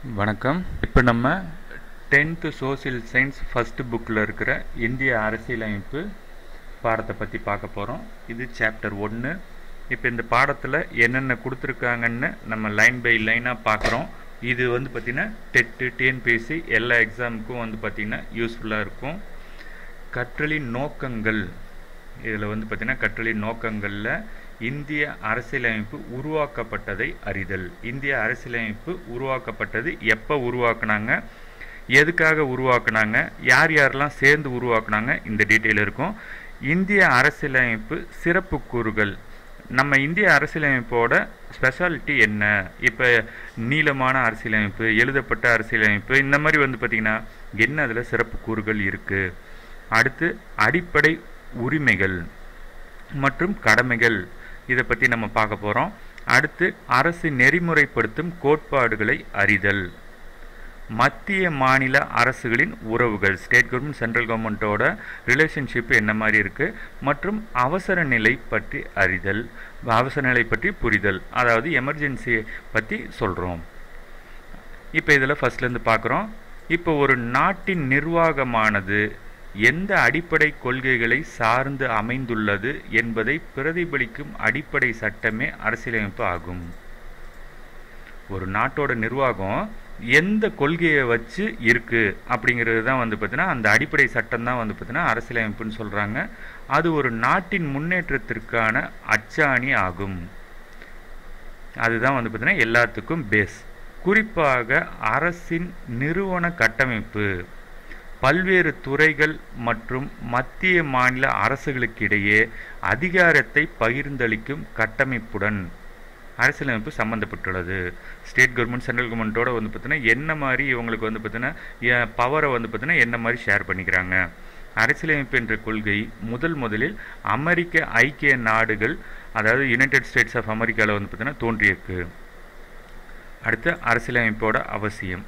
வணக்கம் இப்போ நம்ம டென்த்து சோசியல் சயின்ஸ் ஃபஸ்ட்டு புக்கில் இருக்கிற இந்திய அரசியலமைப்பு பாடத்தை பற்றி பார்க்க போகிறோம் இது சாப்டர் ஒன்று இப்போ இந்த பாடத்தில் என்னென்ன கொடுத்துருக்காங்கன்னு நம்ம லைன் பை லைனாக பார்க்குறோம் இது வந்து பார்த்திங்கன்னா டெட்டு டிஎன்பிஎஸ்சி எல்லா எக்ஸாமுக்கும் வந்து பார்த்திங்கன்னா யூஸ்ஃபுல்லாக இருக்கும் கற்றலின் நோக்கங்கள் இதில் வந்து பார்த்திங்கன்னா கற்றலின் நோக்கங்களில் இந்திய அரசியலமைப்பு உருவாக்கப்பட்டதை அறிதல் இந்திய அரசியலமைப்பு உருவாக்கப்பட்டது எப்போ உருவாக்குனாங்க எதுக்காக உருவாக்குனாங்க யார் யாரெல்லாம் சேர்ந்து உருவாக்குனாங்க இந்த டீட்டெயில் இருக்கும் இந்திய அரசியலமைப்பு சிறப்பு கூறுகள் நம்ம இந்திய அரசியலமைப்போட ஸ்பெஷாலிட்டி என்ன இப்போ நீளமான அரசியலமைப்பு எழுதப்பட்ட அரசியலமைப்பு இந்த மாதிரி வந்து பார்த்திங்கன்னா என்ன அதில் சிறப்பு கூறுகள் இருக்குது அடுத்து அடிப்படை உரிமைகள் மற்றும் கடமைகள் இதை பற்றி நம்ம பார்க்க போகிறோம் அடுத்து அரசு நெறிமுறைப்படுத்தும் கோட்பாடுகளை அறிதல் மத்திய மாநில அரசுகளின் உறவுகள் ஸ்டேட் கவர்மெண்ட் சென்ட்ரல் கவர்மெண்ட்டோட ரிலேஷன்ஷிப் என்ன மாதிரி இருக்குது மற்றும் அவசர நிலை பற்றி அறிதல் அவசர நிலை பற்றி புரிதல் அதாவது எமர்ஜென்சியை பற்றி சொல்கிறோம் இப்போ இதில் ஃபஸ்ட்லேருந்து பார்க்குறோம் இப்போ ஒரு நாட்டின் நிர்வாகமானது எந்த அடிப்படை கொள்கைகளை சார்ந்து அமைந்துள்ளது என்பதை பிரதிபலிக்கும் அடிப்படை சட்டமே அரசியலமைப்பு ஆகும் ஒரு நாட்டோட நிர்வாகம் எந்த கொள்கையை வச்சு இருக்கு அப்படிங்கிறது தான் வந்து பார்த்தீங்கன்னா அந்த அடிப்படை சட்டம் தான் வந்து பார்த்தீங்கன்னா அரசியலமைப்புன்னு சொல்கிறாங்க அது ஒரு நாட்டின் முன்னேற்றத்திற்கான அச்சாணி ஆகும் அதுதான் வந்து பார்த்தீங்கன்னா எல்லாத்துக்கும் பேஸ் குறிப்பாக அரசின் நிறுவன கட்டமைப்பு பல்வேறு துறைகள் மற்றும் மத்திய மாநில அரசுகளுக்கிடையே அதிகாரத்தை பகிர்ந்தளிக்கும் கட்டமைப்புடன் அரசியலமைப்பு சம்மந்தப்பட்டுள்ளது ஸ்டேட் கவர்மெண்ட் சென்ட்ரல் கவர்மெண்ட்டோட வந்து பார்த்தீங்கன்னா என்ன மாதிரி இவங்களுக்கு வந்து பார்த்தீங்கன்னா பவரை வந்து பார்த்தீங்கன்னா என்ன மாதிரி ஷேர் பண்ணிக்கிறாங்க அரசியலமைப்பு என்ற கொள்கை முதல் முதலில் அமெரிக்க ஐக்கிய நாடுகள் அதாவது யுனைடெட் ஸ்டேட்ஸ் ஆஃப் அமெரிக்காவில் வந்து பார்த்தீங்கன்னா தோன்றியிருக்கு அடுத்து அரசியலமைப்போட அவசியம்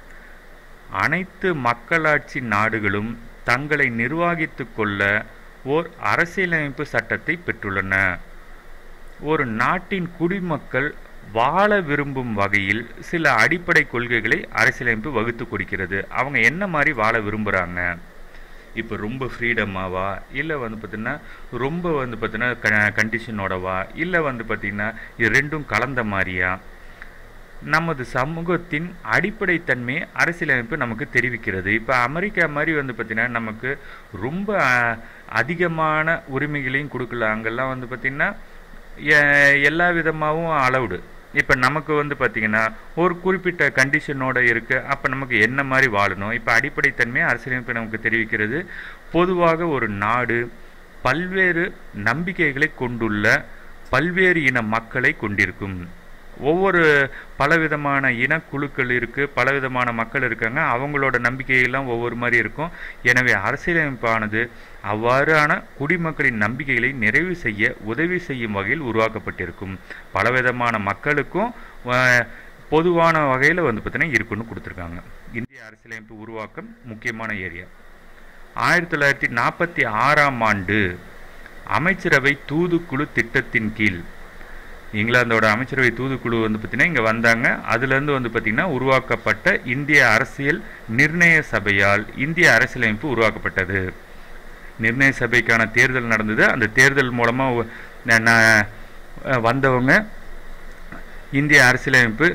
அனைத்து மக்களாட்சி நாடுகளும் தங்களை நிர்வகித்து கொள்ள ஓர் அரசியலமைப்பு சட்டத்தை பெற்றுள்ளன ஒரு நாட்டின் குடிமக்கள் வாழ விரும்பும் வகையில் சில அடிப்படை கொள்கைகளை அரசியலமைப்பு வகுத்து கொடுக்கிறது அவங்க என்ன மாதிரி வாழ விரும்புகிறாங்க இப்போ ரொம்ப ஃப்ரீடமாவா இல்லை வந்து பார்த்திங்கன்னா ரொம்ப வந்து பார்த்திங்கன்னா க கண்டிஷனோடவா இல்லை வந்து பார்த்திங்கன்னா இது ரெண்டும் கலந்த மாதிரியா நமது சமூகத்தின் அடிப்படை தன்மையை அரசியலமைப்பு நமக்கு தெரிவிக்கிறது இப்போ அமெரிக்கா மாதிரி வந்து பார்த்திங்கன்னா நமக்கு ரொம்ப அதிகமான உரிமைகளையும் கொடுக்கல அங்கெல்லாம் வந்து பார்த்திங்கன்னா எல்லா விதமாகவும் அலவுடு இப்போ நமக்கு வந்து பார்த்திங்கன்னா ஒரு குறிப்பிட்ட கண்டிஷனோட இருக்குது அப்போ நமக்கு என்ன மாதிரி வாழணும் இப்போ அடிப்படை தன்மையை அரசியலமைப்பு நமக்கு தெரிவிக்கிறது பொதுவாக ஒரு நாடு பல்வேறு நம்பிக்கைகளை கொண்டுள்ள பல்வேறு இன மக்களை கொண்டிருக்கும் ஒவ்வொரு பலவிதமான இனக்குழுக்கள் இருக்குது பலவிதமான மக்கள் இருக்காங்க அவங்களோட நம்பிக்கையெல்லாம் ஒவ்வொரு மாதிரி இருக்கும் எனவே அரசியலமைப்பானது அவ்வாறான குடிமக்களின் நம்பிக்கைகளை நிறைவு செய்ய உதவி செய்யும் வகையில் உருவாக்கப்பட்டிருக்கும் பலவிதமான மக்களுக்கும் பொதுவான வகையில் வந்து பார்த்தீங்கன்னா இருக்குன்னு கொடுத்துருக்காங்க இந்திய அரசியலமைப்பு உருவாக்கம் முக்கியமான ஏரியா ஆயிரத்தி தொள்ளாயிரத்தி நாற்பத்தி ஆறாம் ஆண்டு அமைச்சரவை தூதுக்குழு திட்டத்தின் கீழ் இங்கிலாந்தோட அமைச்சரவை தூதுக்குழு வந்து பார்த்திங்கன்னா இங்கே வந்தாங்க அதுலேருந்து வந்து பார்த்திங்கன்னா உருவாக்கப்பட்ட இந்திய அரசியல் நிர்ணய சபையால் இந்திய அரசியலமைப்பு உருவாக்கப்பட்டது நிர்ணய சபைக்கான தேர்தல் நடந்தது அந்த தேர்தல் மூலமாக வந்தவங்க இந்திய அரசியலமைப்பு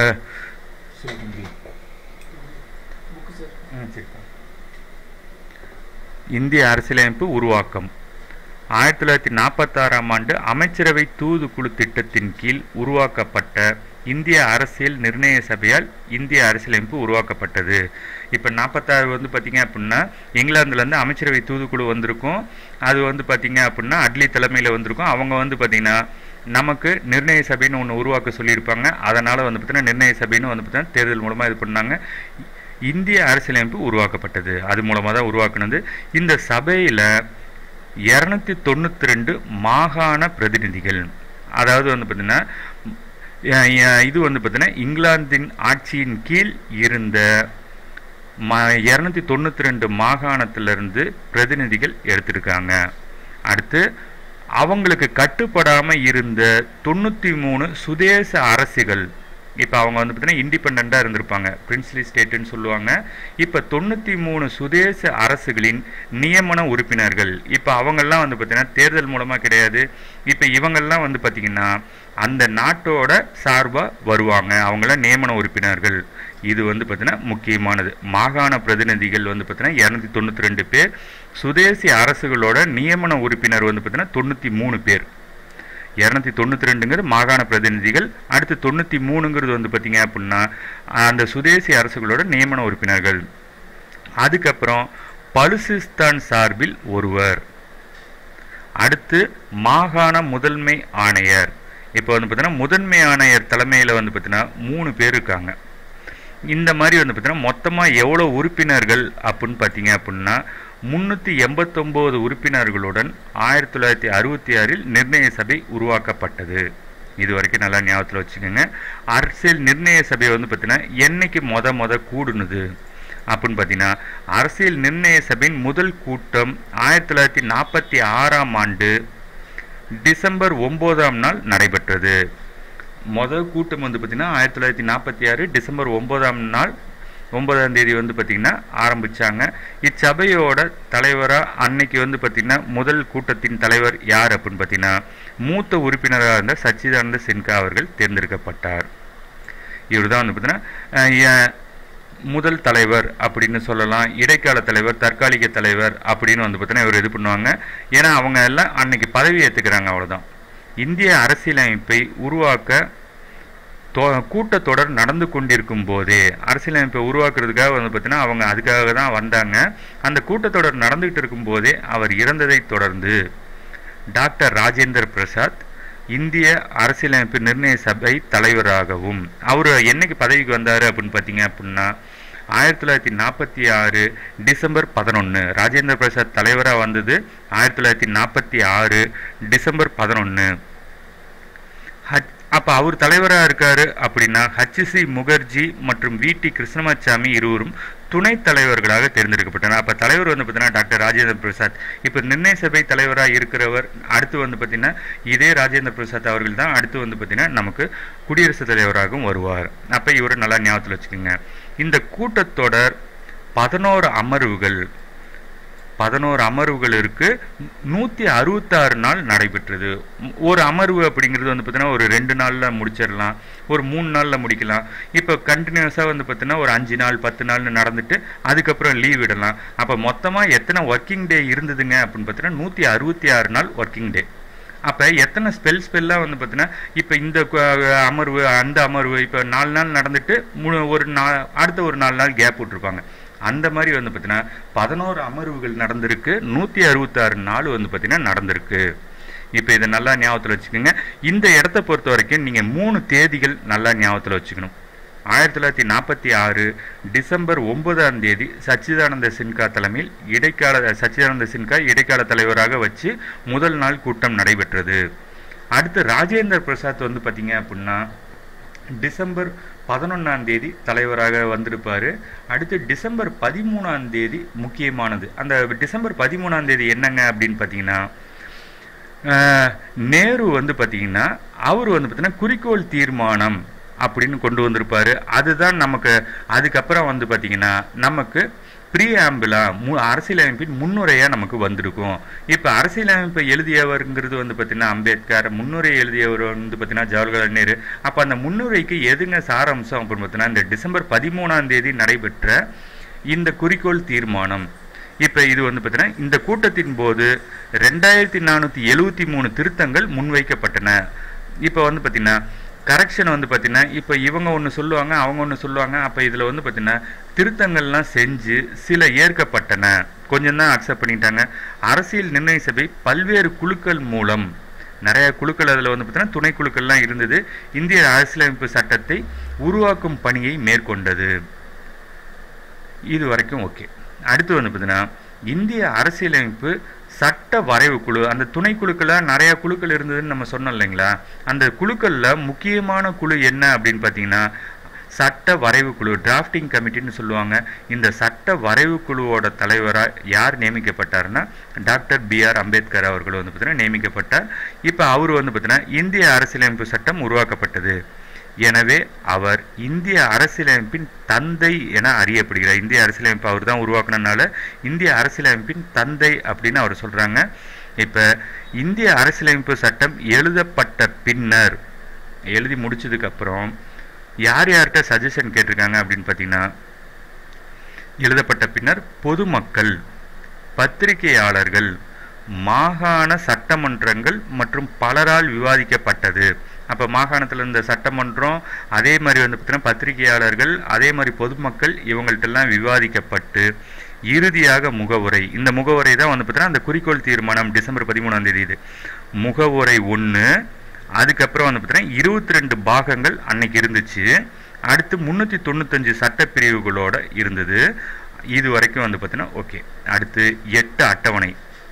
இந்திய அரசியலமைப்பு உருவாக்கம் ஆயிரத்தி தொள்ளாயிரத்தி நாற்பத்தாறாம் ஆண்டு அமைச்சரவை தூதுக்குழு திட்டத்தின் கீழ் உருவாக்கப்பட்ட இந்திய அரசியல் நிர்ணய சபையால் இந்திய அரசியலமைப்பு உருவாக்கப்பட்டது இப்போ நாற்பத்தாறு வந்து பார்த்திங்க அப்படின்னா இங்கிலாந்துலேருந்து அமைச்சரவை தூதுக்குழு வந்திருக்கும் அது வந்து பார்த்திங்க அப்படின்னா அட்லி தலைமையில் வந்திருக்கும் அவங்க வந்து பார்த்திங்கன்னா நமக்கு நிர்ணய சபைன்னு ஒன்று உருவாக்க சொல்லியிருப்பாங்க அதனால் வந்து பார்த்திங்கன்னா நிர்ணய சபைன்னு வந்து பார்த்திங்கன்னா தேர்தல் மூலமாக இது பண்ணாங்க இந்திய அரசியலமைப்பு உருவாக்கப்பட்டது அது மூலமாக தான் உருவாக்குனது இந்த சபையில் இரநூத்தி தொண்ணூற்றி ரெண்டு மாகாண பிரதிநிதிகள் அதாவது வந்து பார்த்திங்கன்னா இது வந்து பார்த்திங்கன்னா இங்கிலாந்தின் ஆட்சியின் கீழ் இருந்த ம இரநூத்தி தொண்ணூற்றி ரெண்டு மாகாணத்திலிருந்து பிரதிநிதிகள் எடுத்திருக்காங்க அடுத்து அவங்களுக்கு கட்டுப்படாமல் இருந்த தொண்ணூற்றி மூணு சுதேச அரசுகள் இப்போ அவங்க வந்து பார்த்தீங்கன்னா இண்டிபெண்ட்டாக இருந்திருப்பாங்க பிரின்ஸ்லி ஸ்டேட்டுன்னு சொல்லுவாங்க இப்போ தொண்ணூற்றி மூணு சுதேச அரசுகளின் நியமன உறுப்பினர்கள் இப்போ அவங்கெல்லாம் வந்து பார்த்தீங்கன்னா தேர்தல் மூலமாக கிடையாது இப்போ இவங்கெல்லாம் வந்து பார்த்திங்கன்னா அந்த நாட்டோட சார்பாக வருவாங்க அவங்களாம் நியமன உறுப்பினர்கள் இது வந்து பார்த்தீங்கன்னா முக்கியமானது மாகாண பிரதிநிதிகள் வந்து பார்த்தீங்கன்னா இரநூத்தி தொண்ணூற்றி ரெண்டு பேர் சுதேசி அரசுகளோட நியமன உறுப்பினர் வந்து பார்த்தீங்கன்னா தொண்ணூற்றி மூணு பேர் இரநூத்தி தொண்ணூற்றி ரெண்டுங்கிறது மாகாண பிரதிநிதிகள் அடுத்து தொண்ணூற்றி மூணுங்கிறது வந்து பார்த்தீங்க அப்படின்னா அந்த சுதேசி அரசுகளோட நியமன உறுப்பினர்கள் அதுக்கப்புறம் பலுசிஸ்தான் சார்பில் ஒருவர் அடுத்து மாகாண முதன்மை ஆணையர் இப்போ வந்து பார்த்தீங்கன்னா முதன்மை ஆணையர் தலைமையில் வந்து பார்த்தீங்கன்னா மூணு பேர் இருக்காங்க இந்த மாதிரி வந்து பார்த்தீங்கன்னா மொத்தமாக எவ்வளோ உறுப்பினர்கள் அப்படின்னு பார்த்தீங்க அப்படின்னா முந்நூற்றி எண்பத்தொம்போது உறுப்பினர்களுடன் ஆயிரத்தி தொள்ளாயிரத்தி அறுபத்தி ஆறில் நிர்ணய சபை உருவாக்கப்பட்டது இது வரைக்கும் நல்லா ஞாபகத்தில் வச்சுக்கோங்க அரசியல் நிர்ணய சபை வந்து பார்த்தீங்கன்னா என்னைக்கு மொத மொத கூடுனுது அப்படின்னு பார்த்தீங்கன்னா அரசியல் நிர்ணய சபையின் முதல் கூட்டம் ஆயிரத்தி தொள்ளாயிரத்தி நாற்பத்தி ஆறாம் ஆண்டு டிசம்பர் ஒம்போதாம் நாள் நடைபெற்றது முதல் கூட்டம் வந்து பார்த்திங்கன்னா ஆயிரத்தி தொள்ளாயிரத்தி நாற்பத்தி ஆறு டிசம்பர் ஒம்போதாம் நாள் ஒன்பதாம் தேதி வந்து பார்த்திங்கன்னா ஆரம்பித்தாங்க இச்சபையோட தலைவராக அன்னைக்கு வந்து பார்த்திங்கன்னா முதல் கூட்டத்தின் தலைவர் யார் அப்படின்னு பார்த்தீங்கன்னா மூத்த உறுப்பினராக இருந்த சச்சிதானந்த சின்ஹா அவர்கள் தேர்ந்தெடுக்கப்பட்டார் இவர் தான் வந்து பார்த்தீங்கன்னா முதல் தலைவர் அப்படின்னு சொல்லலாம் இடைக்கால தலைவர் தற்காலிக தலைவர் அப்படின்னு வந்து பார்த்தீங்கன்னா இவர் இது பண்ணுவாங்க ஏன்னா அவங்க எல்லாம் அன்னைக்கு பதவி ஏற்றுக்கிறாங்க அவ்வளோதான் இந்திய அரசியலமைப்பை உருவாக்க தோ கூட்டத்தொடர் நடந்து கொண்டிருக்கும் போதே அரசியலமைப்பை உருவாக்குறதுக்காக வந்து பார்த்தீங்கன்னா அவங்க அதுக்காக தான் வந்தாங்க அந்த கூட்டத்தொடர் நடந்துகிட்டு இருக்கும் போதே அவர் இறந்ததை தொடர்ந்து டாக்டர் ராஜேந்திர பிரசாத் இந்திய அரசியலமைப்பு நிர்ணய சபை தலைவராகவும் அவர் என்னைக்கு பதவிக்கு வந்தார் அப்படின்னு பார்த்தீங்க அப்படின்னா ஆயிரத்தி தொள்ளாயிரத்தி நாற்பத்தி ஆறு டிசம்பர் பதினொன்று ராஜேந்திர பிரசாத் தலைவராக வந்தது ஆயிரத்தி தொள்ளாயிரத்தி நாற்பத்தி ஆறு டிசம்பர் பதினொன்று ஹச் அப்போ அவர் தலைவராக இருக்காரு அப்படின்னா ஹச்சிசி முகர்ஜி மற்றும் வி டி கிருஷ்ணமாச்சாமி இருவரும் துணைத் தலைவர்களாக தேர்ந்தெடுக்கப்பட்டனர் அப்போ தலைவர் வந்து பார்த்தீங்கன்னா டாக்டர் ராஜேந்திர பிரசாத் இப்போ நிர்ணய சபை தலைவராக இருக்கிறவர் அடுத்து வந்து பார்த்தீங்கன்னா இதே ராஜேந்திர பிரசாத் அவர்கள் தான் அடுத்து வந்து பார்த்தீங்கன்னா நமக்கு குடியரசுத் தலைவராகவும் வருவார் அப்போ இவரை நல்லா ஞாபகத்தில் வச்சுக்கோங்க இந்த கூட்டத்தொடர் பதினோரு அமர்வுகள் பதினோரு அமர்வுகள் இருக்கு நூற்றி அறுபத்தாறு நாள் நடைபெற்றது ஒரு அமர்வு அப்படிங்கிறது வந்து பார்த்தீங்கன்னா ஒரு ரெண்டு நாளில் முடிச்சிடலாம் ஒரு மூணு நாளில் முடிக்கலாம் இப்போ கண்டினியூஸாக வந்து பார்த்தீங்கன்னா ஒரு அஞ்சு நாள் பத்து நாள்னு நடந்துட்டு அதுக்கப்புறம் லீவ் விடலாம் அப்போ மொத்தமாக எத்தனை ஒர்க்கிங் டே இருந்ததுங்க அப்படின்னு பார்த்தீங்கன்னா நூற்றி அறுபத்தி ஆறு நாள் ஒர்க்கிங் டே அப்போ எத்தனை ஸ்பெல் ஸ்பெல்லாக வந்து பார்த்தீங்கன்னா இப்போ இந்த அமர்வு அந்த அமர்வு இப்போ நாலு நாள் நடந்துட்டு மூணு ஒரு நா அடுத்த ஒரு நாலு நாள் கேப் விட்ருப்பாங்க அந்த மாதிரி வந்து பார்த்தீங்கன்னா பதினோரு அமர்வுகள் நடந்திருக்கு நூற்றி அறுபத்தாறு நாள் வந்து பார்த்தீங்கன்னா நடந்திருக்கு இப்போ இதை நல்லா ஞாபகத்தில் வச்சுக்கோங்க இந்த இடத்த பொறுத்த வரைக்கும் நீங்கள் மூணு தேதிகள் நல்லா ஞாபகத்தில் வச்சுக்கணும் ஆயிரத்தி தொள்ளாயிரத்தி நாற்பத்தி ஆறு டிசம்பர் ஒன்பதாம் தேதி சச்சிதானந்த சின்ஹா தலைமையில் இடைக்கால சச்சிதானந்த சின்ஹா இடைக்கால தலைவராக வச்சு முதல் நாள் கூட்டம் நடைபெற்றது அடுத்து ராஜேந்திர பிரசாத் வந்து பார்த்தீங்க அப்படின்னா டிசம்பர் பதினொன்றாம் தேதி தலைவராக வந்திருப்பார் அடுத்து டிசம்பர் பதிமூணாம் தேதி முக்கியமானது அந்த டிசம்பர் பதிமூணாம் தேதி என்னங்க அப்படின்னு பார்த்தீங்கன்னா நேரு வந்து பார்த்தீங்கன்னா அவர் வந்து பார்த்தீங்கன்னா குறிக்கோள் தீர்மானம் அப்படின்னு கொண்டு வந்திருப்பாரு அதுதான் நமக்கு அதுக்கப்புறம் வந்து பார்த்தீங்கன்னா நமக்கு ப்ரீஆம்பிளா மு அரசியலமைப்பின் முன்னுரையாக நமக்கு வந்திருக்கும் இப்போ அரசியலமைப்பை எழுதியவருங்கிறது வந்து பார்த்தீங்கன்னா அம்பேத்கர் முன்னுரை எழுதியவர் வந்து பார்த்தீங்கன்னா ஜவஹர்லால் நேரு அப்போ அந்த முன்னுரைக்கு எதுங்க சாராம்சம் அப்படின்னு பார்த்தீங்கன்னா இந்த டிசம்பர் பதிமூணாம் தேதி நடைபெற்ற இந்த குறிக்கோள் தீர்மானம் இப்போ இது வந்து பார்த்தீங்கன்னா இந்த கூட்டத்தின் போது ரெண்டாயிரத்தி நானூற்றி எழுவத்தி மூணு திருத்தங்கள் முன்வைக்கப்பட்டன இப்போ வந்து பார்த்தீங்கன்னா கரெக்ஷன் வந்து பார்த்தீங்கன்னா இப்போ இவங்க ஒன்று சொல்லுவாங்க அவங்க ஒன்று சொல்லுவாங்க அப்போ இதில் வந்து பார்த்தீங்கன்னா திருத்தங்கள்லாம் செஞ்சு சில ஏற்கப்பட்டன கொஞ்சம் தான் அக்செப்ட் பண்ணிட்டாங்க அரசியல் நிர்ணய சபை பல்வேறு குழுக்கள் மூலம் நிறைய குழுக்கள் அதில் வந்து பார்த்தீங்கன்னா துணை குழுக்கள்லாம் இருந்தது இந்திய அரசியலமைப்பு சட்டத்தை உருவாக்கும் பணியை மேற்கொண்டது இது வரைக்கும் ஓகே அடுத்து வந்து பார்த்தீங்கன்னா இந்திய அரசியலமைப்பு சட்ட வரைவு குழு அந்த துணைக்குழுக்களாக நிறைய குழுக்கள் இருந்ததுன்னு நம்ம சொன்னோம் இல்லைங்களா அந்த குழுக்களில் முக்கியமான குழு என்ன அப்படின்னு பார்த்தீங்கன்னா சட்ட வரைவு குழு டிராஃப்டிங் கமிட்டின்னு சொல்லுவாங்க இந்த சட்ட வரைவு குழுவோட தலைவராக யார் நியமிக்கப்பட்டாருன்னா டாக்டர் பி ஆர் அம்பேத்கர் அவர்கள் வந்து பார்த்தீங்கன்னா நியமிக்கப்பட்டார் இப்போ அவர் வந்து பார்த்தீங்கன்னா இந்திய அரசியலமைப்பு சட்டம் உருவாக்கப்பட்டது எனவே அவர் இந்திய அரசியலமைப்பின் தந்தை என அறியப்படுகிறார் இந்திய அரசியலமைப்பு அவர் தான் உருவாக்குனனால இந்திய அரசியலமைப்பின் தந்தை அப்படின்னு அவர் சொல்றாங்க இப்ப இந்திய அரசியலமைப்பு சட்டம் எழுதப்பட்ட பின்னர் எழுதி முடிச்சதுக்கு அப்புறம் யார் யார்கிட்ட சஜஷன் கேட்டிருக்காங்க அப்படின்னு பார்த்தீங்கன்னா எழுதப்பட்ட பின்னர் பொதுமக்கள் பத்திரிகையாளர்கள் மாகாண சட்டமன்றங்கள் மற்றும் பலரால் விவாதிக்கப்பட்டது அப்போ மாகாணத்தில் இருந்த சட்டமன்றம் அதே மாதிரி வந்து பார்த்தீங்கன்னா பத்திரிகையாளர்கள் அதே மாதிரி பொதுமக்கள் இவங்கள்ட்டெல்லாம் விவாதிக்கப்பட்டு இறுதியாக முகவுரை இந்த முகவுரை தான் வந்து பார்த்தீங்கன்னா அந்த குறிக்கோள் தீர்மானம் டிசம்பர் பதிமூணாம் தேதி இது முகவுரை ஒன்று அதுக்கப்புறம் வந்து பார்த்தீங்கன்னா இருபத்தி ரெண்டு பாகங்கள் அன்னைக்கு இருந்துச்சு அடுத்து முந்நூற்றி தொண்ணூத்தஞ்சு சட்டப்பிரிவுகளோட இருந்தது இது வரைக்கும் வந்து பார்த்தீங்கன்னா ஓகே அடுத்து எட்டு அட்டவணை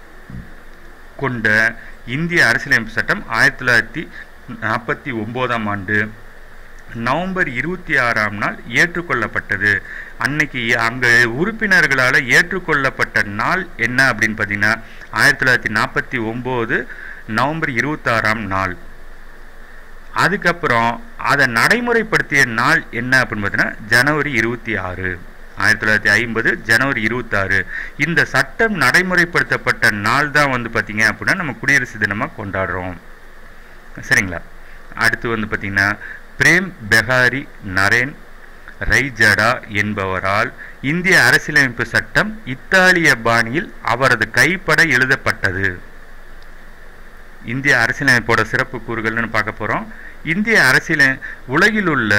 கொண்ட இந்திய அரசியலமைப்பு சட்டம் ஆயிரத்தி தொள்ளாயிரத்தி நாற்பத்தி ஒம்போதாம் ஆண்டு நவம்பர் இருபத்தி ஆறாம் நாள் ஏற்றுக்கொள்ளப்பட்டது அன்னைக்கு அங்கே உறுப்பினர்களால் ஏற்றுக்கொள்ளப்பட்ட நாள் என்ன அப்படின்னு பார்த்தீங்கன்னா ஆயிரத்தி தொள்ளாயிரத்தி நாற்பத்தி ஒம்பது நவம்பர் இருபத்தாறாம் நாள் அதுக்கப்புறம் அதை நடைமுறைப்படுத்திய நாள் என்ன அப்படின்னு பார்த்தீங்கன்னா ஜனவரி இருபத்தி ஆறு ஆயிரத்தி தொள்ளாயிரத்தி ஐம்பது ஜனவரி இருபத்தாறு இந்த சட்டம் நடைமுறைப்படுத்தப்பட்ட நாள் தான் வந்து பார்த்தீங்க அப்படின்னா நம்ம குடியரசு தினமாக கொண்டாடுறோம் சரிங்களா அடுத்து வந்து பார்த்தீங்கன்னா பிரேம் பெஹாரி நரேன் ரைஜடா என்பவரால் இந்திய அரசியலமைப்பு சட்டம் இத்தாலிய பாணியில் அவரது கைப்பட எழுதப்பட்டது இந்திய அரசியலமைப்போட சிறப்பு கூறுகள்னு பார்க்க போகிறோம் இந்திய அரசியல உலகில் உள்ள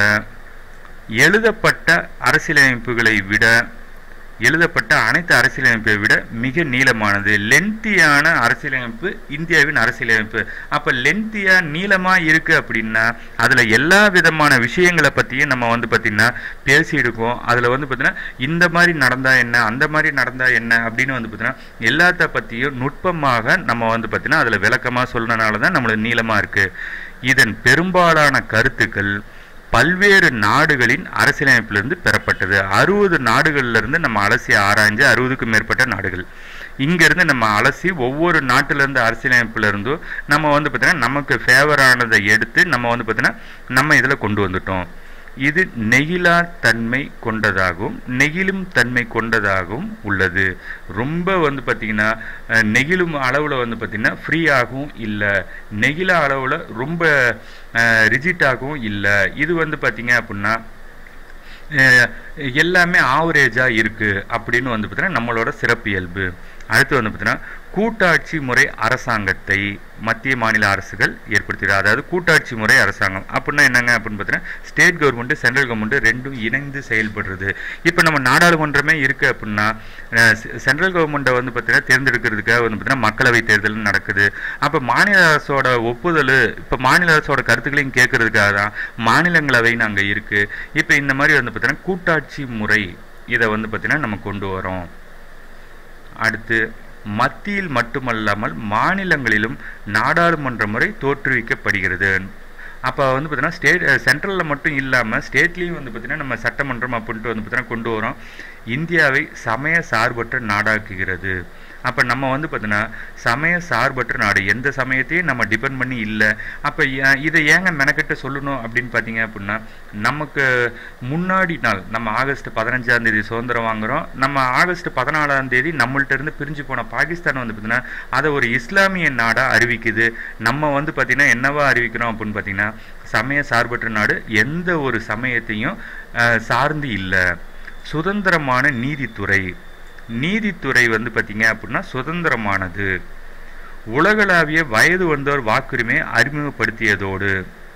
எழுதப்பட்ட அரசியலமைப்புகளை விட எழுதப்பட்ட அனைத்து அரசியலமைப்பை விட மிக நீளமானது லென்த்தியான அரசியலமைப்பு இந்தியாவின் அரசியலமைப்பு அப்போ லென்த்தியா நீளமாக இருக்குது அப்படின்னா அதில் எல்லா விதமான விஷயங்களை பற்றியும் நம்ம வந்து பார்த்திங்கன்னா பேசியிருக்கோம் அதில் வந்து பார்த்திங்கன்னா இந்த மாதிரி நடந்தா என்ன அந்த மாதிரி நடந்தா என்ன அப்படின்னு வந்து பார்த்திங்கன்னா எல்லாத்த பற்றியும் நுட்பமாக நம்ம வந்து பார்த்திங்கன்னா அதில் விளக்கமாக சொல்றதுனால தான் நம்மளுக்கு நீளமாக இருக்குது இதன் பெரும்பாலான கருத்துக்கள் பல்வேறு நாடுகளின் அரசியலமைப்பிலிருந்து பெறப்பட்டது அறுபது நாடுகள்லேருந்து நம்ம அலசி ஆராய்ஞ்சு அறுபதுக்கும் மேற்பட்ட நாடுகள் இங்கேருந்து நம்ம அலசி ஒவ்வொரு நாட்டிலேருந்து அரசியலமைப்புல இருந்தும் நம்ம வந்து பார்த்தீங்கன்னா நமக்கு ஃபேவரானதை எடுத்து நம்ம வந்து பார்த்தீங்கன்னா நம்ம இதில் கொண்டு வந்துட்டோம் இது நெகிழா தன்மை கொண்டதாகவும் நெகிழும் தன்மை கொண்டதாகவும் உள்ளது ரொம்ப வந்து பார்த்திங்கன்னா அஹ், நெகிழும் அளவில் வந்து பார்த்திங்கன்னா ஃப்ரீயாகவும் இல்லை நெகிழ அளவில் ரொம்ப ரிஜிட்டாகவும் இல்லை இது வந்து பார்த்திங்க அப்படின்னா அஹ், எல்லாமே ஆவரேஜாக இருக்குது அப்படின்னு வந்து பார்த்தீங்கன்னா நம்மளோட சிறப்பியல்பு அடுத்து வந்து பார்த்தீங்கன்னா கூட்டாட்சி முறை அரசாங்கத்தை மத்திய மாநில அரசுகள் ஏற்படுத்துகிறது அதாவது கூட்டாட்சி முறை அரசாங்கம் அப்படின்னா என்னங்க அப்படின்னு பார்த்தீங்கன்னா ஸ்டேட் கவர்மெண்ட்டு சென்ட்ரல் கவர்மெண்ட்டு ரெண்டும் இணைந்து செயல்படுறது இப்போ நம்ம நாடாளுமன்றமே இருக்குது அப்படின்னா சென்ட்ரல் கவர்மெண்ட்டை வந்து பார்த்தீங்கன்னா தேர்ந்தெடுக்கிறதுக்காக வந்து பார்த்தீங்கன்னா மக்களவை தேர்தல் நடக்குது அப்போ மாநில அரசோட ஒப்புதல் இப்போ மாநில அரசோட கருத்துக்களையும் கேட்கறதுக்காக தான் மாநிலங்களவைன்னு அங்கே இருக்குது இப்போ இந்த மாதிரி வந்து பார்த்தீங்கன்னா கூட்டாட்சி முறை இதை வந்து பார்த்தீங்கன்னா நம்ம கொண்டு வரோம் அடுத்து மத்தியில் மட்டுமல்லாமல் மாநிலங்களிலும் நாடாளுமன்ற முறை தோற்றுவிக்கப்படுகிறது அப்போ வந்து பார்த்தீங்கன்னா ஸ்டேட் சென்ட்ரலில் மட்டும் இல்லாமல் ஸ்டேட்லேயும் வந்து பார்த்தீங்கன்னா நம்ம சட்டமன்றம் அப்படின்ட்டு வந்து பார்த்தீங்கன்னா கொண்டு வரோம் இந்தியாவை சமய சார்பற்ற நாடாக்குகிறது அப்போ நம்ம வந்து பார்த்தீங்கன்னா சமய சார்பற்ற நாடு எந்த சமயத்தையும் நம்ம டிபெண்ட் பண்ணி இல்லை அப்போ இதை ஏங்க மெனக்கெட்டு சொல்லணும் அப்படின்னு பார்த்தீங்க அப்படின்னா நமக்கு முன்னாடி நாள் நம்ம ஆகஸ்ட் பதினஞ்சாம் தேதி சுதந்திரம் வாங்குறோம் நம்ம ஆகஸ்ட் பதினாலாம் தேதி நம்மள்ட்ட இருந்து பிரிஞ்சு போன பாகிஸ்தான் வந்து பார்த்தீங்கன்னா அதை ஒரு இஸ்லாமிய நாடாக அறிவிக்குது நம்ம வந்து பார்த்தீங்கன்னா என்னவா அறிவிக்கிறோம் அப்படின்னு பார்த்தீங்கன்னா சமய சார்பற்ற நாடு எந்த ஒரு சமயத்தையும் அஹ், சார்ந்து இல்லை சுதந்திரமான நீதித்துறை நீதித்துறை வந்து பார்த்தீங்க அப்படின்னா சுதந்திரமானது உலகளாவிய வயது வந்தோர் வாக்குரிமை அறிமுகப்படுத்தியதோடு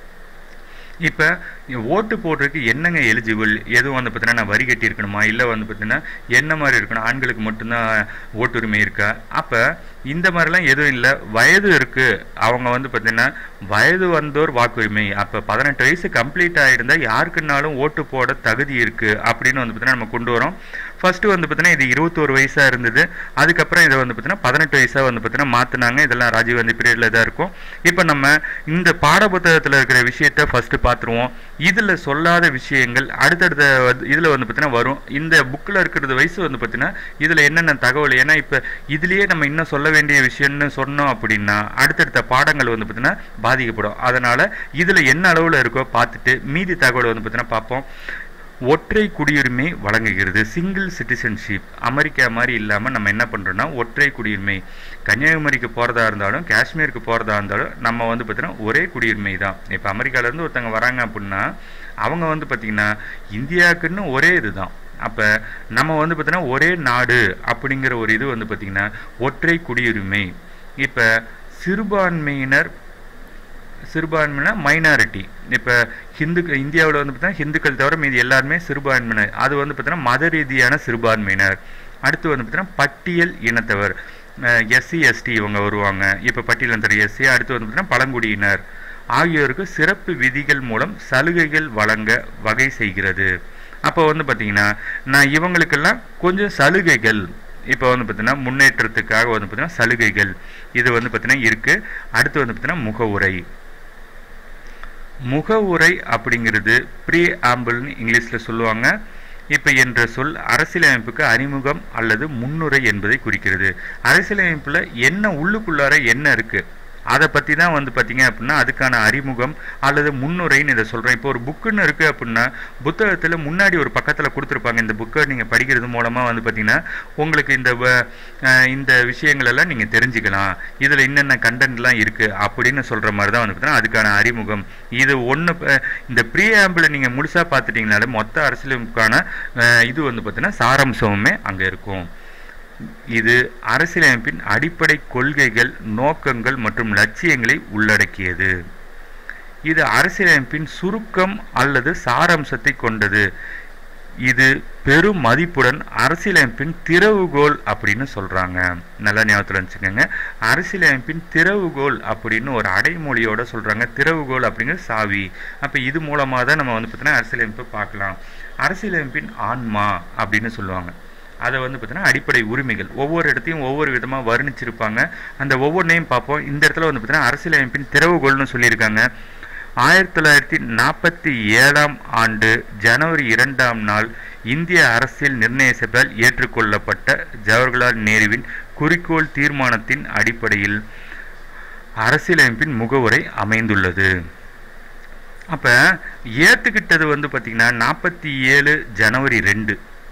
இப்போ ஓட்டு போடுறதுக்கு என்னங்க எலிஜிபிள் எதுவும் வந்து பார்த்தீங்கன்னா நான் வரி கட்டி இருக்கணுமா இல்லை வந்து பார்த்தீங்கன்னா என்ன மாதிரி இருக்கணும் ஆண்களுக்கு மட்டும்தான் ஓட்டுரிமை இருக்கா அப்போ இந்த மாதிரிலாம் எதுவும் இல்லை வயது இருக்குது அவங்க வந்து பார்த்தீங்கன்னா வயது வந்தோர் வாக்குரிமை அப்போ பதினெட்டு வயசு கம்ப்ளீட் ஆகிருந்தால் யாருக்குன்னாலும் ஓட்டு போட தகுதி இருக்குது அப்படின்னு வந்து பார்த்தீங்கன்னா நம்ம கொண்டு வரோம் ஃபர்ஸ்ட் வந்து பார்த்தீங்கன்னா இது இருபத்தோரு வயசாக இருந்தது அதுக்கப்புறம் இதை வந்து பார்த்தீங்கன்னா பதினெட்டு வயசாக வந்து பார்த்தீங்கன்னா மாற்றினாங்க இதெல்லாம் ராஜீவ்காந்தி பீரியடில் தான் இருக்கும் இப்போ நம்ம இந்த பாடப்புத்தகத்தில் இருக்கிற விஷயத்த ஃபர்ஸ்ட் பார்த்துருவோம் இதில் சொல்லாத விஷயங்கள் அடுத்தடுத்த இதில் வந்து பார்த்தீங்கன்னா வரும் இந்த புக்கில் இருக்கிறது வயசு வந்து பார்த்தீங்கன்னா இதில் என்னென்ன தகவல் ஏன்னா இப்போ இதுலேயே நம்ம இன்னும் சொல்ல வேண்டிய விஷயம்னு சொன்னோம் அப்படின்னா அடுத்தடுத்த பாடங்கள் வந்து பார்த்தீங்கன்னா பாதிக்கப்படும் அதனால் இதில் என்ன அளவில் இருக்கோ பார்த்துட்டு மீதி தகவல் வந்து பார்த்தீங்கன்னா பார்ப்போம் ஒற்றை குடியுரிமை வழங்குகிறது சிங்கிள் சிட்டிசன்ஷிப் அமெரிக்கா மாதிரி இல்லாமல் நம்ம என்ன பண்ணுறோம்னா ஒற்றை குடியுரிமை கன்னியாகுமரிக்கு போகிறதா இருந்தாலும் காஷ்மீருக்கு போகிறதா இருந்தாலும் நம்ம வந்து பார்த்தீங்கன்னா ஒரே குடியுரிமை தான் இப்போ அமெரிக்காவிலேருந்து ஒருத்தவங்க வராங்க அப்படின்னா அவங்க வந்து பார்த்திங்கன்னா இந்தியாவுக்குன்னு ஒரே இதுதான் அப்போ நம்ம வந்து பார்த்தீங்கன்னா ஒரே நாடு அப்படிங்கிற ஒரு இது வந்து பார்த்திங்கன்னா ஒற்றை குடியுரிமை இப்போ சிறுபான்மையினர் சிறுபான்மையினர் மைனாரிட்டி இப்போ ஹிந்து இந்தியாவில் வந்து பார்த்தீங்கன்னா ஹிந்துக்கள் தவிர மீதி எல்லாருமே சிறுபான்மையினர் அது வந்து பார்த்தீங்கன்னா மத ரீதியான சிறுபான்மையினர் அடுத்து வந்து பார்த்தீங்கன்னா பட்டியல் இனத்தவர் எஸ்சி எஸ்டி இவங்க வருவாங்க இப்போ பட்டியல் இனத்தவர் எஸ்சி அடுத்து வந்து பார்த்தீங்கன்னா பழங்குடியினர் ஆகியோருக்கு சிறப்பு விதிகள் மூலம் சலுகைகள் வழங்க வகை செய்கிறது அப்போ வந்து பார்த்தீங்கன்னா நான் இவங்களுக்கெல்லாம் கொஞ்சம் சலுகைகள் இப்போ வந்து பார்த்தீங்கன்னா முன்னேற்றத்துக்காக வந்து பார்த்தீங்கன்னா சலுகைகள் இது வந்து பார்த்தீங்கன்னா இருக்குது அடுத்து வந்து பார்த்தீங்கன்னா முகவுரை முகவுரை அப்படிங்கிறது ப்ரீ ஆம்பிள்னு இங்கிலீஷில் சொல்லுவாங்க இப்போ என்ற சொல் அரசியலமைப்புக்கு அறிமுகம் அல்லது முன்னுரை என்பதை குறிக்கிறது அரசியலமைப்பில் என்ன உள்ளுக்குள்ளார என்ன இருக்குது அதை பற்றி தான் வந்து பார்த்தீங்க அப்படின்னா அதுக்கான அறிமுகம் அல்லது முன்னுரைன்னு இதை சொல்கிறேன் இப்போ ஒரு புக்குன்னு இருக்குது அப்படின்னா புத்தகத்தில் முன்னாடி ஒரு பக்கத்தில் கொடுத்துருப்பாங்க இந்த புக்கை நீங்கள் படிக்கிறது மூலமாக வந்து பார்த்தீங்கன்னா உங்களுக்கு இந்த இந்த விஷயங்களெல்லாம் நீங்கள் தெரிஞ்சுக்கலாம் இதில் என்னென்ன கண்டென்ட்லாம் இருக்குது அப்படின்னு சொல்கிற மாதிரி தான் வந்து பார்த்தீங்கன்னா அதுக்கான அறிமுகம் இது ஒன்று இந்த ப்ரீ ஆம்பிளை நீங்கள் முழுசாக பார்த்துட்டிங்கனாலே மொத்த அரசியலுக்கான இது வந்து பார்த்தீங்கன்னா சாராம்சமுமே அங்கே இருக்கும் இது அரசியலமைப்பின் அடிப்படை கொள்கைகள் நோக்கங்கள் மற்றும் லட்சியங்களை உள்ளடக்கியது இது அரசியலமைப்பின் சுருக்கம் அல்லது சாராம்சத்தை கொண்டது இது பெரும் மதிப்புடன் அரசியலமைப்பின் திறவுகோல் அப்படின்னு சொல்றாங்க நல்லா ஞாபகத்தில் வச்சுக்கோங்க அரசியலமைப்பின் திறவுகோல் அப்படின்னு ஒரு அடைமொழியோட சொல்றாங்க திறவுகோல் அப்படிங்கிற சாவி அப்போ இது மூலமாக தான் நம்ம வந்து பார்த்தீங்கன்னா அரசியலமைப்பை பார்க்கலாம் அரசியலமைப்பின் ஆன்மா அப்படின்னு சொல்லுவாங்க அதை வந்து பார்த்தீங்கன்னா அடிப்படை உரிமைகள் ஒவ்வொரு இடத்தையும் ஒவ்வொரு விதமாக வர்ணிச்சிருப்பாங்க அந்த ஒவ்வொன்றையும் பார்ப்போம் இந்த இடத்துல வந்து பார்த்தீங்கன்னா அரசியலமைப்பின் திறவுகோல்னு சொல்லியிருக்காங்க ஆயிரத்தி தொள்ளாயிரத்தி நாற்பத்தி ஏழாம் ஆண்டு ஜனவரி இரண்டாம் நாள் இந்திய அரசியல் நிர்ணய சபையால் ஏற்றுக்கொள்ளப்பட்ட ஜவஹர்லால் நேருவின் குறிக்கோள் தீர்மானத்தின் அடிப்படையில் அரசியலமைப்பின் முகவுரை அமைந்துள்ளது அப்போ ஏற்றுக்கிட்டது வந்து பார்த்திங்கன்னா நாற்பத்தி ஏழு ஜனவரி ரெண்டு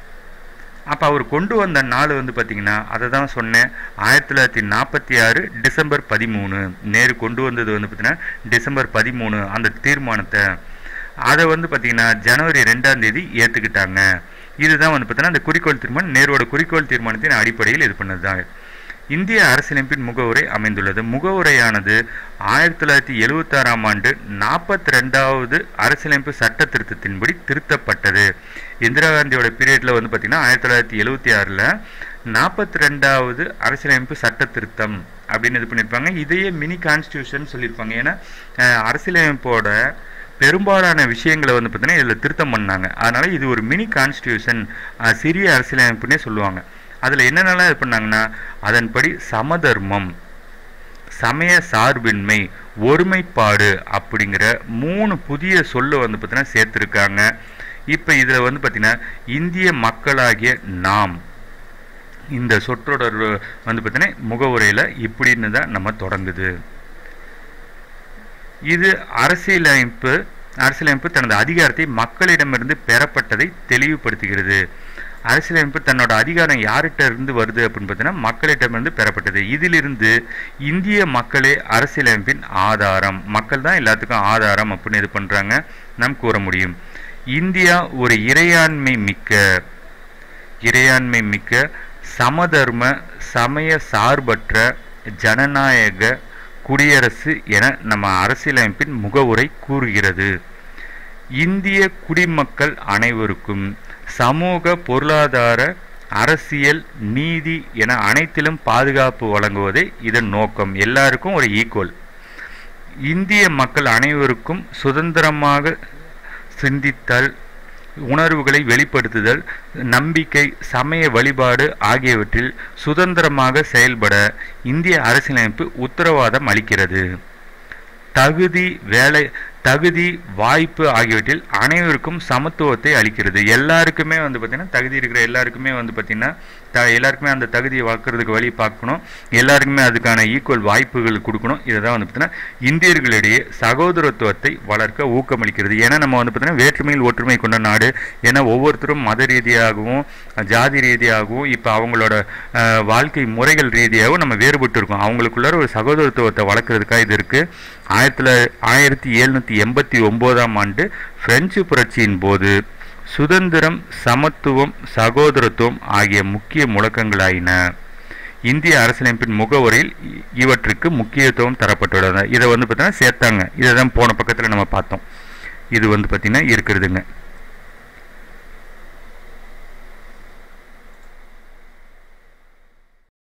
அப்போ அவர் கொண்டு வந்த நாள் வந்து பார்த்திங்கன்னா அதை தான் சொன்னேன் ஆயிரத்தி தொள்ளாயிரத்தி நாற்பத்தி ஆறு டிசம்பர் பதிமூணு நேரு கொண்டு வந்தது வந்து பார்த்திங்கன்னா டிசம்பர் பதிமூணு அந்த தீர்மானத்தை அதை வந்து பார்த்திங்கன்னா ஜனவரி ரெண்டாம் தேதி ஏற்றுக்கிட்டாங்க இதுதான் வந்து பார்த்தீங்கன்னா அந்த குறிக்கோள் தீர்மானம் நேருவோட குறிக்கோள் தீர்மானத்தின் அடிப்படையில் இது பண்ணது தான் இந்திய அரசியலமைப்பின் முகவுரை அமைந்துள்ளது முகவுரையானது ஆயிரத்தி தொள்ளாயிரத்தி எழுவத்தாறாம் ஆண்டு நாற்பத்தி ரெண்டாவது அரசியலமைப்பு சட்ட திருத்தத்தின்படி திருத்தப்பட்டது இந்திரா காந்தியோட பீரியட்ல வந்து பார்த்தீங்கன்னா ஆயிரத்தி தொள்ளாயிரத்தி எழுவத்தி ஆறில் நாற்பத்தி ரெண்டாவது அரசியலமைப்பு சட்ட திருத்தம் அப்படின்னு இது பண்ணியிருப்பாங்க இதையே மினி கான்ஸ்டியூஷன் சொல்லியிருப்பாங்க ஏன்னா அஹ், அரசியலமைப்போட பெரும்பாலான விஷயங்களை வந்து பார்த்தீங்கன்னா இதில் திருத்தம் பண்ணாங்க அதனால இது ஒரு மினி கான்ஸ்டியூஷன் சிறிய அரசியலமைப்புன்னே சொல்லுவாங்க அதில் என்னென்னலாம் இது பண்ணாங்கன்னா அதன்படி சமதர்மம் சமய சார்பின்மை ஒருமைப்பாடு அப்படிங்கிற மூணு புதிய சொல்ல வந்து பார்த்தீங்கன்னா சேர்த்துருக்காங்க இப்போ இதில் வந்து பார்த்தீங்கன்னா இந்திய மக்களாகிய நாம் இந்த சொற்றொடர் வந்து பார்த்தீங்கன்னா முகவுரையில் இப்படின்னு தான் நம்ம தொடங்குது இது அரசியலமைப்பு அரசியலமைப்பு தனது அதிகாரத்தை மக்களிடமிருந்து பெறப்பட்டதை தெளிவுபடுத்துகிறது அரசியலமைப்பு தன்னோட அதிகாரம் யார்கிட்ட இருந்து வருது அப்படின்னு பார்த்தீங்கன்னா மக்களிடமிருந்து பெறப்பட்டது இதிலிருந்து இந்திய மக்களே அரசியலமைப்பின் ஆதாரம் மக்கள் தான் எல்லாத்துக்கும் ஆதாரம் அப்படின்னு இது பண்றாங்க நாம் கூற முடியும் இந்தியா ஒரு இறையாண்மை மிக்க இறையாண்மை மிக்க சமதர்ம சமய சார்பற்ற ஜனநாயக குடியரசு என நம்ம அரசியலமைப்பின் முகவுரை கூறுகிறது இந்திய குடிமக்கள் அனைவருக்கும் சமூக பொருளாதார அரசியல் நீதி என அனைத்திலும் பாதுகாப்பு வழங்குவதே இதன் நோக்கம் எல்லாருக்கும் ஒரு ஈக்குவல் இந்திய மக்கள் அனைவருக்கும் சுதந்திரமாக சிந்தித்தல் உணர்வுகளை வெளிப்படுத்துதல் நம்பிக்கை சமய வழிபாடு ஆகியவற்றில் சுதந்திரமாக செயல்பட இந்திய அரசியலமைப்பு உத்தரவாதம் அளிக்கிறது தகுதி வேலை தகுதி வாய்ப்பு ஆகியவற்றில் அனைவருக்கும் சமத்துவத்தை அளிக்கிறது எல்லாருக்குமே வந்து பார்த்திங்கன்னா தகுதி இருக்கிற எல்லாருக்குமே வந்து பார்த்திங்கன்னா த எல்லாருக்குமே அந்த தகுதியை வளர்க்குறதுக்கு வழி பார்க்கணும் எல்லாருக்குமே அதுக்கான ஈக்குவல் வாய்ப்புகள் கொடுக்கணும் இதை தான் வந்து பார்த்திங்கன்னா இந்தியர்களிடையே சகோதரத்துவத்தை வளர்க்க ஊக்கமளிக்கிறது ஏன்னா நம்ம வந்து பார்த்திங்கன்னா வேற்றுமையில் ஒற்றுமை கொண்ட நாடு ஏன்னா ஒவ்வொருத்தரும் மத ரீதியாகவும் ஜாதி ரீதியாகவும் இப்போ அவங்களோட அஹ், வாழ்க்கை முறைகள் ரீதியாகவும் நம்ம வேறுபட்டு இருக்கோம் அவங்களுக்குள்ளார ஒரு சகோதரத்துவத்தை வளர்க்குறதுக்காக இது இருக்குது ஆயிரத்தி ஆயிரத்தி எழுநூற்றி எண்பத்தி ஒம்போதாம் ஆண்டு பிரெஞ்சு புரட்சியின் போது சுதந்திரம் சமத்துவம் சகோதரத்துவம் ஆகிய முக்கிய முழக்கங்களாயின இந்திய அரசியலமைப்பின் முகவரியில் இ- இவற்றுக்கு முக்கியத்துவம் தரப்பட்டுள்ளது இதை வந்து பார்த்தீங்கன்னா சேர்த்தாங்க இதை தான் போன பக்கத்தில் நம்ம பார்த்தோம் இது வந்து பார்த்திங்கன்னா இருக்கிறதுங்க